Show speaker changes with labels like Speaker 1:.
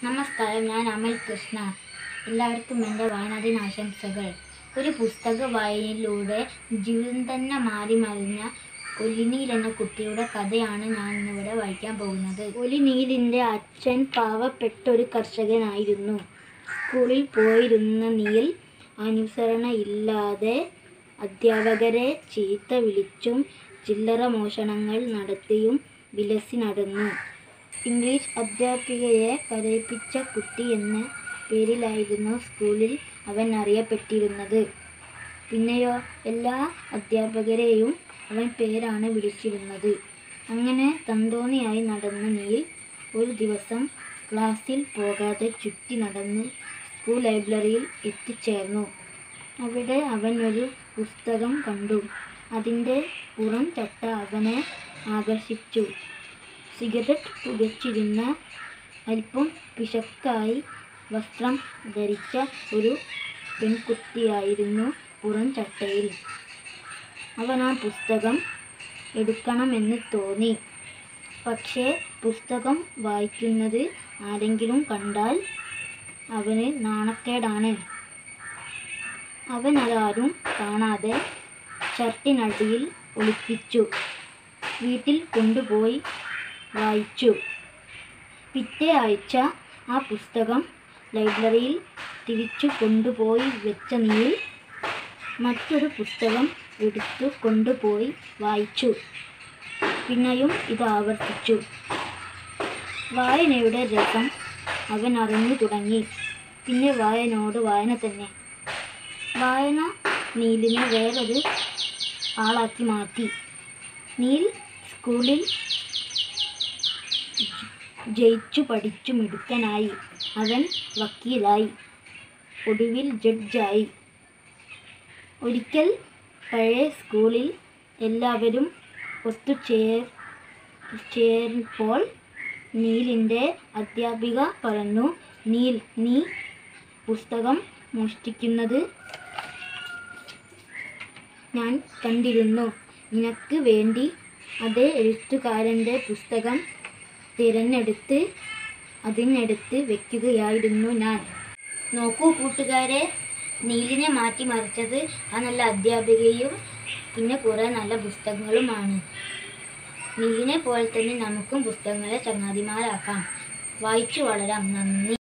Speaker 1: നമസ്കാരം ഞാൻ അമൽ കൃഷ്ണ എല്ലാവർക്കും എൻ്റെ വായനാദിന ആശംസകൾ ഒരു പുസ്തക വായനയിലൂടെ ജീവിതം തന്നെ മാറി മറിഞ്ഞ ഒലിനീൽ എന്ന കുട്ടിയുടെ കഥയാണ് ഞാൻ ഇന്നിവിടെ വായിക്കാൻ പോകുന്നത് ഒലിനീലിൻ്റെ അച്ഛൻ പാവപ്പെട്ട ഒരു കർഷകനായിരുന്നു സ്കൂളിൽ പോയിരുന്ന നീൽ അനുസരണ ഇല്ലാതെ അധ്യാപകരെ ചീത്ത വിളിച്ചും ചില്ലറ മോഷണങ്ങൾ നടത്തിയും വിലസി നടന്നു ഇംഗ്ലീഷ് അധ്യാപികയെ കരയിപ്പിച്ച കുട്ടി എന്ന പേരിലായിരുന്നു സ്കൂളിൽ അവൻ അറിയപ്പെട്ടിരുന്നത് പിന്നെയോ എല്ലാ അധ്യാപകരെയും അവൻ പേരാണ് വിളിച്ചിരുന്നത് അങ്ങനെ തന്തോണിയായി നടന്ന നീൽ ഒരു ദിവസം ക്ലാസ്സിൽ പോകാതെ ചുറ്റി നടന്ന് സ്കൂൾ ലൈബ്രറിയിൽ എത്തിച്ചേർന്നു അവിടെ അവൻ ഒരു പുസ്തകം കണ്ടു അതിൻ്റെ പുറം ചട്ട അവനെ ആകർഷിച്ചു സിഗരറ്റ് പുകച്ചിരുന്ന അല്പം പിശക്കായി വസ്ത്രം ധരിച്ച ഒരു പെൺകുട്ടിയായിരുന്നു പുറം ചട്ടയിൽ അവൻ ആ പുസ്തകം എടുക്കണമെന്ന് തോന്നി പക്ഷേ പുസ്തകം വായിക്കുന്നത് ആരെങ്കിലും കണ്ടാൽ അവന് നാണക്കേടാണ് അവൻ അതാരും കാണാതെ ഷർട്ടിനടിയിൽ ഒളിപ്പിച്ചു വീട്ടിൽ കൊണ്ടുപോയി വായിച്ചു പിറ്റേ ആഴ്ച ആ പുസ്തകം ലൈബ്രറിയിൽ തിരിച്ചു കൊണ്ടുപോയി വെച്ച നീൽ മറ്റൊരു പുസ്തകം എടുത്തു കൊണ്ടുപോയി വായിച്ചു പിന്നെയും ഇത് ആവർത്തിച്ചു വായനയുടെ രസം അവൻ അറിഞ്ഞു തുടങ്ങി പിന്നെ വായനയോട് വായന തന്നെ വായന നീലിനെ വേറൊരു ആളാക്കി മാറ്റി നീൽ സ്കൂളിൽ ജയിച്ചു പഠിച്ചു മിടുക്കനായി അവൻ വക്കീലായി ഒടുവിൽ ജഡ്ജായി ഒരിക്കൽ പഴയ സ്കൂളിൽ എല്ലാവരും ഒത്തുചേർ ചേർപ്പോൾ നീലിൻ്റെ അധ്യാപിക പറഞ്ഞു നീൽ നീ പുസ്തകം മോഷ്ടിക്കുന്നത് ഞാൻ കണ്ടിരുന്നു നിനക്ക് വേണ്ടി അതേ എഴുത്തുകാരൻ്റെ പുസ്തകം തിരഞ്ഞെടുത്ത് അതിനടുത്ത് വെക്കുകയായിരുന്നു ഞാൻ നോക്കൂ കൂട്ടുകാരെ നീലിനെ മാറ്റി മറിച്ചത് ആ നല്ല അധ്യാപികയും പിന്നെ കുറേ നല്ല പുസ്തകങ്ങളുമാണ് നീലിനെ പോലെ തന്നെ നമുക്കും പുസ്തകങ്ങളെ ചങ്ങാതിമാരാക്കാം വായിച്ചു വളരാം നന്ദി